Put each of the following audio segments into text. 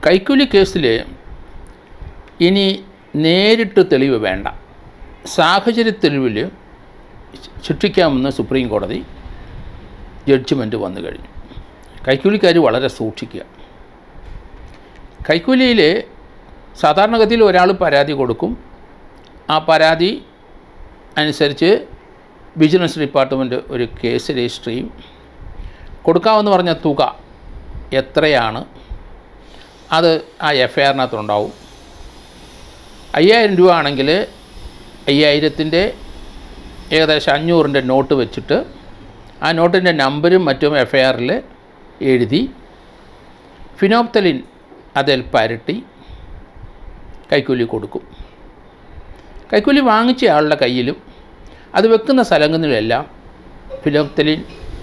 കൈക്കൂലി കേസിൽ ഇനി നേരിട്ട് തെളിവ് വേണ്ട സാഹചര്യ തെളിവിൽ ശിക്ഷിക്കാമെന്ന് സുപ്രീം കോടതി ജഡ്ജ്മെൻറ്റ് വന്നു കഴിഞ്ഞു കൈക്കൂലിക്കാർ വളരെ സൂക്ഷിക്കുക കൈക്കൂലിയിൽ സാധാരണഗതിയിൽ ഒരാൾ പരാതി കൊടുക്കും ആ പരാതി അനുസരിച്ച് വിജിലൻസ് ഡിപ്പാർട്ട്മെൻറ്റ് ഒരു കേസ് രജിസ്റ്റർ ചെയ്യും കൊടുക്കാമെന്ന് പറഞ്ഞ തുക എത്രയാണ് അത് ആ എഫ് ഐ ആറിനകത്തുണ്ടാവും അയ്യായിരം രൂപ ആണെങ്കിൽ അയ്യായിരത്തിൻ്റെ ഏകദേശം അഞ്ഞൂറിൻ്റെ നോട്ട് വെച്ചിട്ട് ആ നോട്ടിൻ്റെ നമ്പരും മറ്റും എഫ് ഐ ആറിൽ എഴുതി ഫിനോപ്തലിൻ അതിൽ പരട്ടി കൈക്കൂലി കൊടുക്കും കൈക്കൂലി വാങ്ങിച്ച ആളുടെ കയ്യിലും അത് വെക്കുന്ന സ്ഥലങ്ങളിലെല്ലാം ഫിനോപ്തലിൻ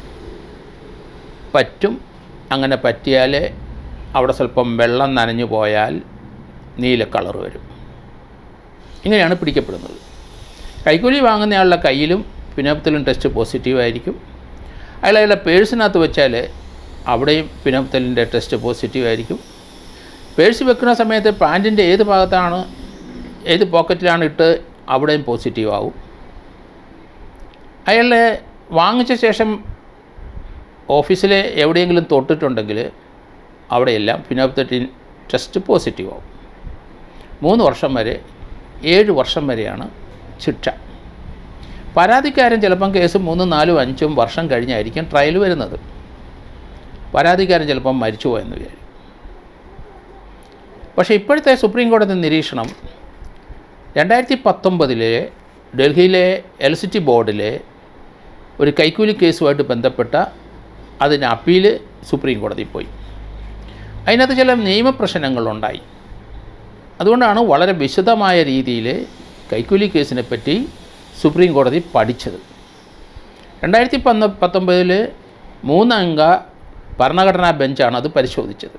പറ്റും അങ്ങനെ പറ്റിയാൽ അവിടെ സ്വല്പം വെള്ളം നനഞ്ഞു പോയാൽ നീല കളർ വരും ഇങ്ങനെയാണ് പിടിക്കപ്പെടുന്നത് കൈക്കൂലി വാങ്ങുന്നയാളുടെ കയ്യിലും ഫിനോപ്തലിൻ ടെസ്റ്റ് പോസിറ്റീവ് ആയിരിക്കും അയാൾ അയാളുടെ പേഴ്സിനകത്ത് വെച്ചാൽ അവിടെയും ഫിനോപ്തലിൻ്റെ ടെസ്റ്റ് പോസിറ്റീവ് ആയിരിക്കും പേഴ്സ് വെക്കുന്ന സമയത്ത് പാൻറ്റിൻ്റെ ഏത് ഭാഗത്താണ് ഏത് പോക്കറ്റിലാണ് ഇട്ട് അവിടെയും പോസിറ്റീവ് ആവും അയാളെ വാങ്ങിച്ച ശേഷം ഓഫീസിൽ എവിടെയെങ്കിലും തൊട്ടിട്ടുണ്ടെങ്കിൽ അവിടെയെല്ലാം ഫിനോപ്തറ്റിൻ ടെസ്റ്റ് പോസിറ്റീവ് ആവും മൂന്ന് വർഷം വരെ ഏഴ് വർഷം വരെയാണ് ശിക്ഷ പരാതിക്കാരൻ ചിലപ്പം കേസ് മൂന്നും നാലും അഞ്ചും വർഷം കഴിഞ്ഞായിരിക്കും ട്രയൽ വരുന്നത് പരാതിക്കാരൻ ചിലപ്പം മരിച്ചു പോയെന്ന് വിചാരിക്കും പക്ഷേ ഇപ്പോഴത്തെ സുപ്രീം കോടതി നിരീക്ഷണം രണ്ടായിരത്തി പത്തൊമ്പതിലെ ഡൽഹിയിലെ എലക്ട്രിസിറ്റി ബോർഡിലെ ഒരു കൈക്കൂലി കേസുമായിട്ട് ബന്ധപ്പെട്ട അതിന് അപ്പീൽ സുപ്രീം കോടതി പോയി അതിനകത്ത് ചില നിയമപ്രശ്നങ്ങളുണ്ടായി അതുകൊണ്ടാണ് വളരെ വിശദമായ രീതിയിൽ കൈക്കൂലി കേസിനെ പറ്റി സുപ്രീം കോടതി പഠിച്ചത് രണ്ടായിരത്തി പന്ത പത്തൊമ്പതിൽ മൂന്നംഗ ഭരണഘടനാ ബെഞ്ചാണ് അത് പരിശോധിച്ചത്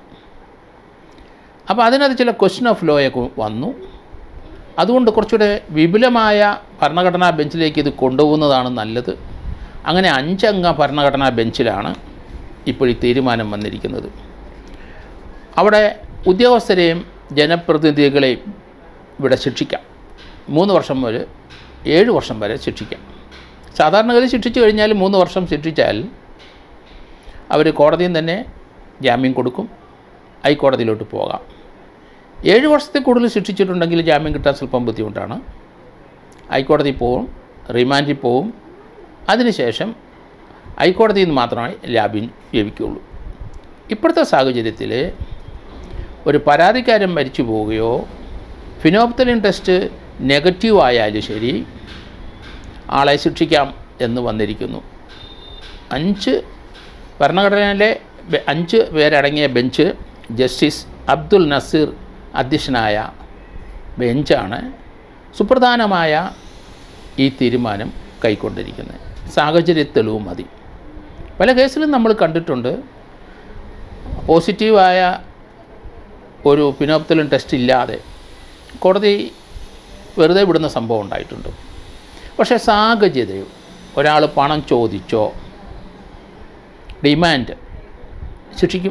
അപ്പോൾ അതിനകത്ത് ചില ക്വസ്റ്റ്യൻ ഓഫ് ലോയൊക്കെ വന്നു അതുകൊണ്ട് കുറച്ചുകൂടെ വിപുലമായ ഭരണഘടനാ ബെഞ്ചിലേക്ക് ഇത് കൊണ്ടുപോകുന്നതാണ് നല്ലത് അങ്ങനെ അഞ്ചംഗ ഭരണഘടനാ ബെഞ്ചിലാണ് ഇപ്പോൾ ഈ തീരുമാനം വന്നിരിക്കുന്നത് അവിടെ ഉദ്യോഗസ്ഥരെയും ജനപ്രതിനിധികളെയും ഇവിടെ ശിക്ഷിക്കാം മൂന്ന് വർഷം മുതൽ ഏഴ് വർഷം വരെ ശിക്ഷിക്കാം സാധാരണഗതി ശിക്ഷിച്ചു കഴിഞ്ഞാൽ മൂന്ന് വർഷം ശിക്ഷിച്ചാൽ അവർ കോടതിയിൽ തന്നെ ജാമ്യം കൊടുക്കും ഹൈക്കോടതിയിലോട്ട് പോകാം ഏഴ് വർഷത്തിൽ കൂടുതൽ ശിക്ഷിച്ചിട്ടുണ്ടെങ്കിൽ ജാമ്യം കിട്ടാൻ സ്വല്പം ബുദ്ധിമുട്ടാണ് ഹൈക്കോടതി പോവും റിമാൻഡിൽ പോവും അതിനുശേഷം ഹൈക്കോടതിയിൽ നിന്ന് മാത്രമേ ലാഭ്യം ലഭിക്കുകയുള്ളൂ ഇപ്പോഴത്തെ സാഹചര്യത്തിൽ ഒരു പരാതിക്കാരൻ മരിച്ചു പോവുകയോ ഫിനോപ്തലിൻ ടെസ്റ്റ് നെഗറ്റീവ് ആയാലും ശരി ആളെ ശിക്ഷിക്കാം എന്ന് വന്നിരിക്കുന്നു അഞ്ച് ഭരണഘടനയിലെ ബെ- അഞ്ച് പേരടങ്ങിയ ബെഞ്ച് ജസ്റ്റിസ് അബ്ദുൽ നസീർ അധ്യക്ഷനായ ബെഞ്ചാണ് സുപ്രധാനമായ ഈ തീരുമാനം കൈക്കൊണ്ടിരിക്കുന്നത് സാഹചര്യ തെളിവ് മതി പല കേസിലും നമ്മൾ കണ്ടിട്ടുണ്ട് പോസിറ്റീവായ ഒരു ഫിനോപ്തലിൻ ടെസ്റ്റ് ഇല്ലാതെ കോടതി വെറുതെ വിടുന്ന സംഭവം ഉണ്ടായിട്ടുണ്ട് പക്ഷേ സാഹചര്യം ഒരാൾ പണം ചോദിച്ചോ ഡിമാൻഡ് ശിക്ഷിക്കും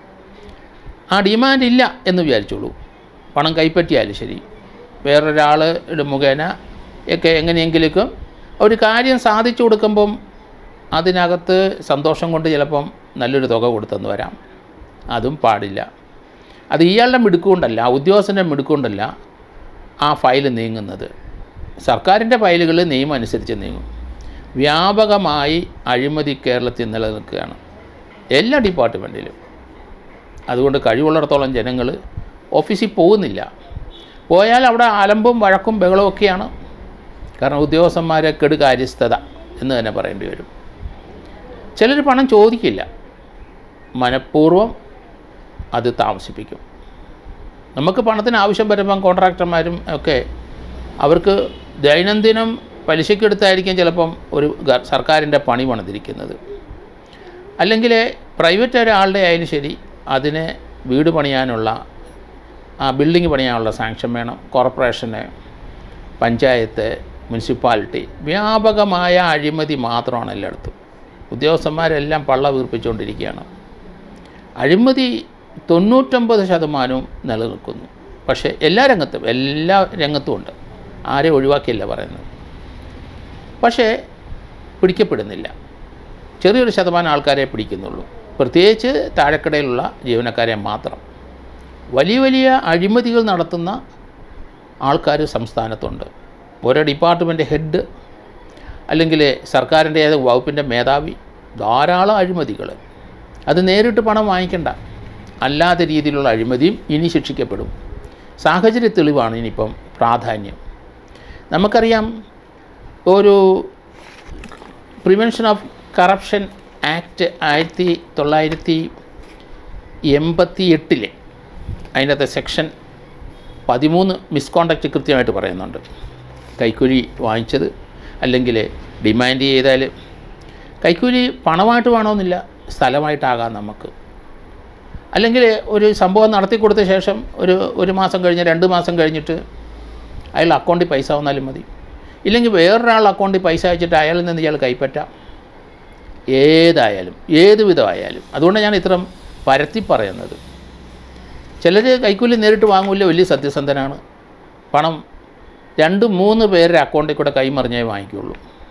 ആ ഡിമാൻഡ് ഇല്ല എന്ന് വിചാരിച്ചോളൂ പണം കൈപ്പറ്റിയാലും ശരി വേറൊരാളുടെ മുഖേന ഒക്കെ എങ്ങനെയെങ്കിലൊക്കെ ഒരു കാര്യം സാധിച്ചു കൊടുക്കുമ്പം അതിനകത്ത് സന്തോഷം കൊണ്ട് ചിലപ്പം നല്ലൊരു തുക കൊടുത്തെന്ന് വരാം അതും പാടില്ല അത് ഇയാളുടെ മിടുക്കുകൊണ്ടല്ല ഉദ്യോഗസ്ഥൻ്റെ മിടുക്കുകൊണ്ടല്ല ആ ഫയൽ നീങ്ങുന്നത് സർക്കാരിൻ്റെ ഫയലുകൾ നിയമം അനുസരിച്ച് നീങ്ങും വ്യാപകമായി അഴിമതി കേരളത്തിൽ നിലനിൽക്കുകയാണ് എല്ലാ ഡിപ്പാർട്ട്മെൻറ്റിലും അതുകൊണ്ട് കഴിവുള്ളിടത്തോളം ജനങ്ങൾ ഓഫീസിൽ പോകുന്നില്ല പോയാൽ അവിടെ അലമ്പും വഴക്കും ബഹളവും ഒക്കെയാണ് കാരണം ഉദ്യോഗസ്ഥന്മാരെ കെടുകാര്യസ്ഥത എന്ന് തന്നെ പറയേണ്ടി വരും ചിലർ പണം ചോദിക്കില്ല മനഃപൂർവ്വം അത് താമസിപ്പിക്കും നമുക്ക് പണത്തിന് ആവശ്യം വരുമ്പം കോൺട്രാക്ടർമാരും ഒക്കെ അവർക്ക് ദൈനംദിനം പലിശക്കെടുത്തായിരിക്കും ചിലപ്പം ഒരു ഗ- സർക്കാരിൻ്റെ പണി പണിതിരിക്കുന്നത് അല്ലെങ്കിൽ പ്രൈവറ്റ് ഒരാളുടെ ആയാലും ശരി അതിന് വീട് പണിയാനുള്ള ആ ബിൽഡിംഗ് പണിയാനുള്ള സാങ്ഷൻ വേണം കോർപ്പറേഷന് പഞ്ചായത്ത് മുനിസിപ്പാലിറ്റി വ്യാപകമായ അഴിമതി മാത്രമാണ് എല്ലായിടത്തും ഉദ്യോഗസ്ഥന്മാരെല്ലാം പള്ള വീർപ്പിച്ചുകൊണ്ടിരിക്കുകയാണ് അഴിമതി തൊണ്ണൂറ്റൊമ്പത് ശതമാനവും നിലനിൽക്കുന്നു പക്ഷേ എല്ലാ രംഗത്തും എല്ലാ രംഗത്തും ഉണ്ട് ആരെയും ഒഴിവാക്കിയല്ല പറയുന്നത് പക്ഷേ പിടിക്കപ്പെടുന്നില്ല ചെറിയൊരു ശതമാനം ആൾക്കാരെ പിടിക്കുന്നുള്ളൂ പ്രത്യേകിച്ച് താഴെക്കടയിലുള്ള ജീവനക്കാരെ മാത്രം വലിയ വലിയ അഴിമതികൾ നടത്തുന്ന ആൾക്കാർ സംസ്ഥാനത്തുണ്ട് ഓരോ ഡിപ്പാർട്ട്മെൻറ്റ് ഹെഡ് അല്ലെങ്കിൽ സർക്കാരിൻ്റെ ഏത് വകുപ്പിൻ്റെ മേധാവി ധാരാളം അഴിമതികൾ അത് നേരിട്ട് പണം വാങ്ങിക്കണ്ട അല്ലാത്ത രീതിയിലുള്ള അഴിമതിയും ഇനി ശിക്ഷിക്കപ്പെടും സാഹചര്യ തെളിവാണ് ഇനിയിപ്പം പ്രാധാന്യം നമുക്കറിയാം ഒരു പ്രിവെൻഷൻ ഓഫ് കറപ്ഷൻ ആക്ട് ആയിരത്തി തൊള്ളായിരത്തി എൺപത്തി എട്ടിലെ അതിനകത്തെ സെക്ഷൻ പതിമൂന്ന് മിസ്കോണ്ടക്റ്റ് കൃത്യമായിട്ട് പറയുന്നുണ്ട് കൈക്കൂലി വാങ്ങിച്ചത് അല്ലെങ്കിൽ ഡിമാൻഡ് ചെയ്താൽ കൈക്കൂലി പണമായിട്ട് വേണമെന്നില്ല സ്ഥലമായിട്ടാകാം നമുക്ക് അല്ലെങ്കിൽ ഒരു സംഭവം നടത്തി കൊടുത്ത ശേഷം ഒരു ഒരു മാസം കഴിഞ്ഞ് രണ്ട് മാസം കഴിഞ്ഞിട്ട് അയാൾ അക്കൗണ്ടിൽ പൈസ വന്നാലും മതി ഇല്ലെങ്കിൽ വേറൊരാൾ അക്കൗണ്ടിൽ പൈസ അയച്ചിട്ട് അയാളിൽ നിന്ന് ഇയാൾ കൈപ്പറ്റാം ഏതായാലും ഏത് വിധമായാലും അതുകൊണ്ട് ഞാൻ ഇത്രയും പരത്തി പറയുന്നത് ചിലർ കൈക്കൂലി നേരിട്ട് വാങ്ങൂല വലിയ സത്യസന്ധനാണ് പണം രണ്ട് മൂന്ന് പേരുടെ അക്കൗണ്ടിൽ കൂടെ കൈമറിഞ്ഞേ വാങ്ങിക്കുള്ളൂ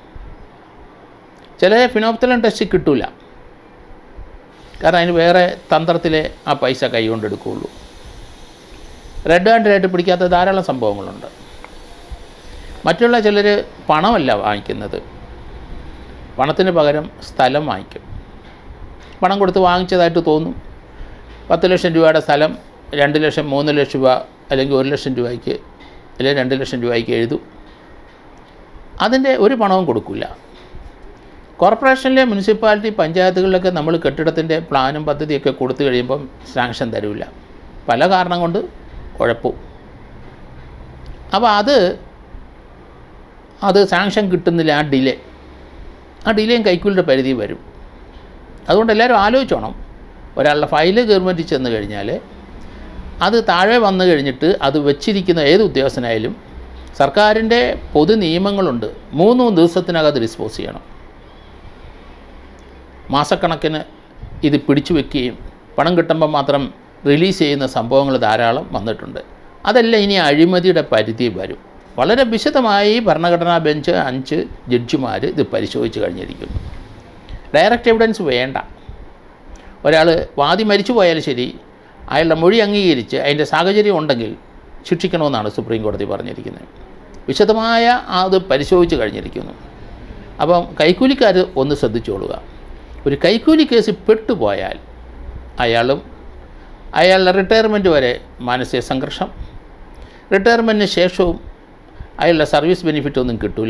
ചില ഫിനോപ്തലൻ ടെസ്റ്റ് കിട്ടൂല കാരണം അതിന് വേറെ തന്ത്രത്തിലെ ആ പൈസ കൈ കൊണ്ടെടുക്കുകയുള്ളൂ റെഡ് ഹാൻഡിലായിട്ട് പിടിക്കാത്ത ധാരാളം സംഭവങ്ങളുണ്ട് മറ്റുള്ള ചിലർ പണമല്ല വാങ്ങിക്കുന്നത് പണത്തിന് പകരം സ്ഥലം വാങ്ങിക്കും പണം കൊടുത്ത് വാങ്ങിച്ചതായിട്ട് തോന്നും പത്ത് ലക്ഷം രൂപയുടെ സ്ഥലം രണ്ട് ലക്ഷം മൂന്ന് ലക്ഷം രൂപ അല്ലെങ്കിൽ ഒരു ലക്ഷം രൂപയ്ക്ക് അല്ലെങ്കിൽ രണ്ട് ലക്ഷം രൂപയ്ക്ക് എഴുതും അതിൻ്റെ ഒരു പണവും കൊടുക്കില്ല കോർപ്പറേഷനിലെ മുനിസിപ്പാലിറ്റി പഞ്ചായത്തുകളിലൊക്കെ നമ്മൾ കെട്ടിടത്തിൻ്റെ പ്ലാനും പദ്ധതിയൊക്കെ കൊടുത്തു കഴിയുമ്പം സാങ്ഷൻ തരില്ല പല കാരണം കൊണ്ട് കുഴപ്പവും അപ്പോൾ അത് അത് സാങ്ഷൻ കിട്ടുന്നില്ല ആ ഡിലേ ആ ഡിലേയും കൈക്കൂലിയുടെ പരിധി വരും അതുകൊണ്ട് എല്ലാവരും ആലോചിച്ചോണം ഒരാളുടെ ഫയല് ഗവൺമെൻറ് ചെന്ന് കഴിഞ്ഞാൽ അത് താഴെ വന്നു കഴിഞ്ഞിട്ട് അത് വെച്ചിരിക്കുന്ന ഏത് ഉദ്യോഗസ്ഥനായാലും സർക്കാരിൻ്റെ പൊതു നിയമങ്ങളുണ്ട് മൂന്ന് ദിവസത്തിനകം അത് ഡിസ്പോസ് ചെയ്യണം മാസക്കണക്കിന് ഇത് പിടിച്ചു വെക്കുകയും പണം കിട്ടുമ്പോൾ മാത്രം റിലീസ് ചെയ്യുന്ന സംഭവങ്ങൾ ധാരാളം വന്നിട്ടുണ്ട് അതെല്ലാം ഇനി അഴിമതിയുടെ പരിധി വരും വളരെ വിശദമായി ഭരണഘടനാ ബെഞ്ച് അഞ്ച് ജഡ്ജിമാർ ഇത് പരിശോധിച്ച് കഴിഞ്ഞിരിക്കുന്നു ഡയറക്റ്റ് എവിഡൻസ് വേണ്ട ഒരാൾ വാദി മരിച്ചു പോയാലും ശരി അയാളുടെ മൊഴി അംഗീകരിച്ച് അതിൻ്റെ സാഹചര്യം ഉണ്ടെങ്കിൽ ശിക്ഷിക്കണമെന്നാണ് സുപ്രീം കോടതി പറഞ്ഞിരിക്കുന്നത് വിശദമായ അത് പരിശോധിച്ച് കഴിഞ്ഞിരിക്കുന്നു അപ്പം കൈക്കൂലിക്കാർ ഒന്ന് ശ്രദ്ധിച്ചോളുക ഒരു കൈക്കൂലി കേസിൽ പെട്ടുപോയാൽ അയാളും അയാളുടെ റിട്ടയർമെൻറ്റ് വരെ മാനസിക സംഘർഷം റിട്ടയർമെൻറ്റിന് ശേഷവും അയാളുടെ സർവീസ് ബെനിഫിറ്റ് ഒന്നും കിട്ടില്ല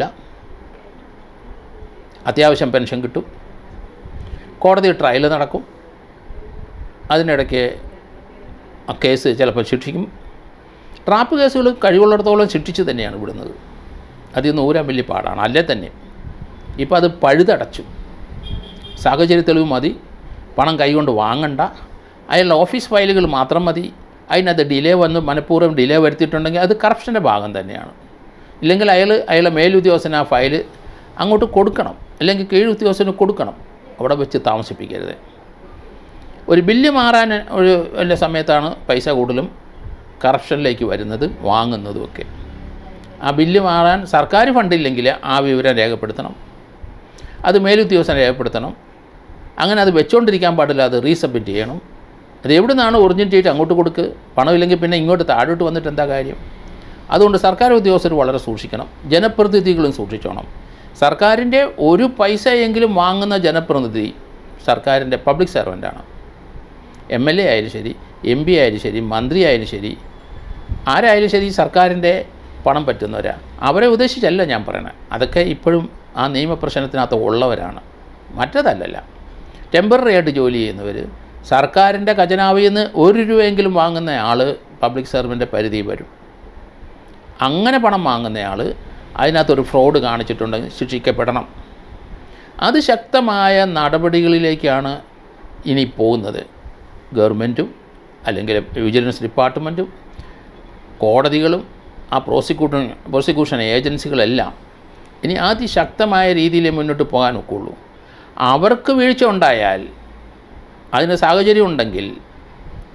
അത്യാവശ്യം പെൻഷൻ കിട്ടും കോടതി ട്രയൽ നടക്കും അതിനിടയ്ക്ക് ആ കേസ് ചിലപ്പോൾ ശിക്ഷിക്കും ട്രാപ്പ് കേസുകൾ കഴിവുള്ളിടത്തോളം ശിക്ഷിച്ച് തന്നെയാണ് വിടുന്നത് അതിൽ നിന്ന് ഊരാൻ വലിയ പാടാണ് അല്ലേ തന്നെ ഇപ്പോൾ അത് പഴുതടച്ചു സാഹചര്യ തെളിവ് മതി പണം കൈകൊണ്ട് വാങ്ങണ്ട അയാളുടെ ഓഫീസ് ഫയലുകൾ മാത്രം മതി അതിനകത്ത് ഡിലേ വന്ന് മനഃപൂർവ്വം ഡിലേ വരുത്തിയിട്ടുണ്ടെങ്കിൽ അത് കറപ്ഷൻ്റെ ഭാഗം തന്നെയാണ് ഇല്ലെങ്കിൽ അയാൾ അയാളുടെ മേലുദ്യോഗസ്ഥന് ആ ഫയൽ അങ്ങോട്ട് കൊടുക്കണം അല്ലെങ്കിൽ കീഴ് ഉദ്യോഗസ്ഥന് കൊടുക്കണം അവിടെ വെച്ച് താമസിപ്പിക്കരുത് ഒരു ബില്ല് മാറാൻ ഒരു വല്ല സമയത്താണ് പൈസ കൂടുതലും കറപ്ഷനിലേക്ക് വരുന്നത് വാങ്ങുന്നതുമൊക്കെ ആ ബില്ല് മാറാൻ സർക്കാർ ഫണ്ടില്ലെങ്കിൽ ആ വിവരം രേഖപ്പെടുത്തണം അത് മേലുദ്യോഗസ്ഥൻ രേഖപ്പെടുത്തണം അങ്ങനെ അത് വെച്ചുകൊണ്ടിരിക്കാൻ പാടില്ല അത് റീസബ്മിറ്റ് ചെയ്യണം അത് എവിടെ നിന്നാണ് ഒറിജിനേറ്റ് അങ്ങോട്ട് കൊടുക്ക് പണമില്ലെങ്കിൽ പിന്നെ ഇങ്ങോട്ട് താഴോട്ട് വന്നിട്ട് എന്താ കാര്യം അതുകൊണ്ട് സർക്കാർ ഉദ്യോഗസ്ഥർ വളരെ സൂക്ഷിക്കണം ജനപ്രതിനിധികളും സൂക്ഷിച്ചോണം സർക്കാരിൻ്റെ ഒരു പൈസയെങ്കിലും വാങ്ങുന്ന ജനപ്രതിനിധി സർക്കാരിൻ്റെ പബ്ലിക് സർവൻ്റാണ് എം എൽ എ ആയാലും ശരി എം പി ആയാലും ശരി മന്ത്രി ആയാലും ശരി ആരായാലും ശരി സർക്കാരിൻ്റെ പണം പറ്റുന്നവരാ അവരെ ഉദ്ദേശിച്ചല്ല ഞാൻ പറയണത് അതൊക്കെ ഇപ്പോഴും ആ നിയമപ്രശ്നത്തിനകത്ത് ഉള്ളവരാണ് മറ്റതല്ലല്ല ടെമ്പററി ആയിട്ട് ജോലി ചെയ്യുന്നവർ സർക്കാരിൻ്റെ ഖജനാവിൽ നിന്ന് ഒരു രൂപയെങ്കിലും വാങ്ങുന്ന ആൾ പബ്ലിക് സർവൻ്റെ പരിധി വരും അങ്ങനെ പണം വാങ്ങുന്നയാൾ അതിനകത്തൊരു ഫ്രോഡ് കാണിച്ചിട്ടുണ്ടെങ്കിൽ ശിക്ഷിക്കപ്പെടണം അത് ശക്തമായ നടപടികളിലേക്കാണ് ഇനി പോകുന്നത് ഗവൺമെൻറ്റും അല്ലെങ്കിൽ വിജിലൻസ് ഡിപ്പാർട്ട്മെൻറ്റും കോടതികളും ആ പ്രോസിക്യൂഷൻ പ്രോസിക്യൂഷൻ ഏജൻസികളെല്ലാം ഇനി അതിശക്തമായ രീതിയിൽ മുന്നോട്ട് പോകാൻ ഒക്കുള്ളൂ അവർക്ക് വീഴ്ച ഉണ്ടായാൽ അതിന് സാഹചര്യം ഉണ്ടെങ്കിൽ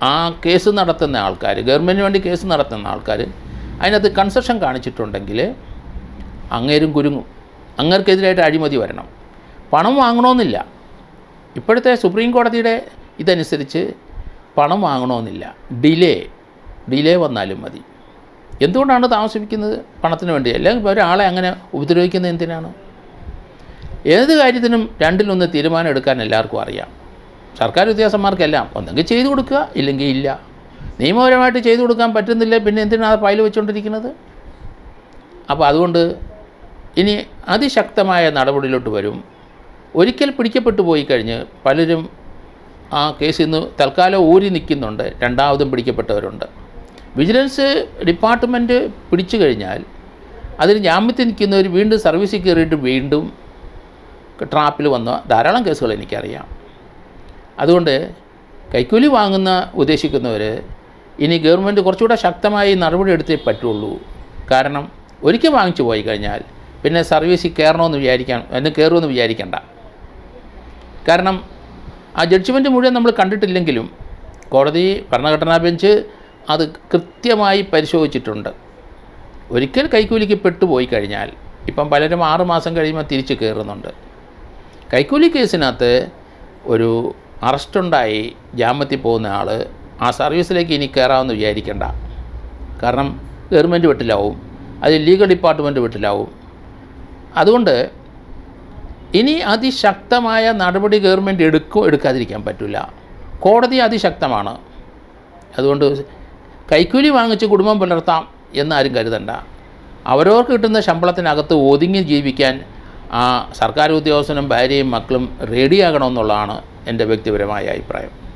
ആ കേസ് നടത്തുന്ന ആൾക്കാർ ഗവൺമെൻറ്റിന് വേണ്ടി കേസ് നടത്തുന്ന ആൾക്കാർ അതിനകത്ത് കൺസെഷൻ കാണിച്ചിട്ടുണ്ടെങ്കിൽ അങ്ങേരും കുരുങ്ങും അങ്ങർക്കെതിരായിട്ട് അഴിമതി വരണം പണം വാങ്ങണമെന്നില്ല ഇപ്പോഴത്തെ സുപ്രീം കോടതിയുടെ ഇതനുസരിച്ച് പണം വാങ്ങണമെന്നില്ല ഡിലേ ഡിലേ വന്നാലും മതി എന്തുകൊണ്ടാണ് താമസിപ്പിക്കുന്നത് പണത്തിന് വേണ്ടി അല്ലെങ്കിൽ ഒരാളെ അങ്ങനെ ഉപദ്രവിക്കുന്നത് എന്തിനാണ് ഏത് കാര്യത്തിനും രണ്ടിലൊന്ന് തീരുമാനം എടുക്കാൻ എല്ലാവർക്കും അറിയാം സർക്കാർ ഉദ്യോഗസ്ഥന്മാർക്കെല്ലാം ഒന്നെങ്കിൽ ചെയ്തു കൊടുക്കുക ഇല്ലെങ്കിൽ ഇല്ല നിയമപരമായിട്ട് ചെയ്തു കൊടുക്കാൻ പറ്റുന്നില്ല പിന്നെ എന്തിനാണ് ഫയൽ വെച്ചുകൊണ്ടിരിക്കുന്നത് അപ്പോൾ അതുകൊണ്ട് ഇനി അതിശക്തമായ നടപടിയിലോട്ട് വരും ഒരിക്കൽ പിടിക്കപ്പെട്ടു പോയി കഴിഞ്ഞ് പലരും ആ കേസിൽ നിന്ന് തൽക്കാലം ഊരി നിൽക്കുന്നുണ്ട് രണ്ടാമതും പിടിക്കപ്പെട്ടവരുണ്ട് വിജിലൻസ് ഡിപ്പാർട്ട്മെൻറ്റ് പിടിച്ചു കഴിഞ്ഞാൽ അതിന് ജാമ്യത്തിൽ നിൽക്കുന്നവർ വീണ്ടും സർവീസിൽ കയറിയിട്ട് വീണ്ടും ട്രാപ്പിൽ വന്ന ധാരാളം കേസുകൾ എനിക്കറിയാം അതുകൊണ്ട് കൈക്കൂലി വാങ്ങുന്ന ഉദ്ദേശിക്കുന്നവർ ഇനി ഗവൺമെൻറ് കുറച്ചുകൂടെ ശക്തമായി നടപടി എടുത്തേ പറ്റുള്ളൂ കാരണം ഒരിക്കൽ വാങ്ങിച്ചു പോയി കഴിഞ്ഞാൽ പിന്നെ സർവീസിൽ കയറണമെന്ന് വിചാരിക്കാൻ എന്ന് കയറുമെന്ന് വിചാരിക്കണ്ട കാരണം ആ ജഡ്ജ്മെൻറ്റ് മുഴുവൻ നമ്മൾ കണ്ടിട്ടില്ലെങ്കിലും കോടതി ഭരണഘടനാ ബെഞ്ച് അത് കൃത്യമായി പരിശോധിച്ചിട്ടുണ്ട് ഒരിക്കൽ കൈക്കൂലിക്ക് പെട്ടുപോയി കഴിഞ്ഞാൽ ഇപ്പം പലരും ആറ് മാസം കഴിയുമ്പോൾ തിരിച്ച് കയറുന്നുണ്ട് കൈക്കൂലി കേസിനകത്ത് ഒരു അറസ്റ്റുണ്ടായി ജാമ്യത്തിൽ പോകുന്ന ആൾ ആ സർവീസിലേക്ക് ഇനി കയറാമെന്ന് വിചാരിക്കണ്ട കാരണം ഗവൺമെൻറ് വീട്ടിലാവും അത് ലീഗൽ ഡിപ്പാർട്ട്മെൻറ്റ് വീട്ടിലാവും അതുകൊണ്ട് ഇനി അതിശക്തമായ നടപടി ഗവൺമെൻറ് എടുക്കും എടുക്കാതിരിക്കാൻ പറ്റില്ല കോടതി അതിശക്തമാണ് അതുകൊണ്ട് കൈക്കൂലി വാങ്ങിച്ച് കുടുംബം പുലർത്താം എന്നാരും കരുതണ്ട അവരവർക്ക് കിട്ടുന്ന ശമ്പളത്തിനകത്ത് ഒതുങ്ങി ജീവിക്കാൻ ആ സർക്കാർ ഉദ്യോഗസ്ഥനും ഭാര്യയും മക്കളും റെഡിയാകണമെന്നുള്ളതാണ് എൻ്റെ വ്യക്തിപരമായ അഭിപ്രായം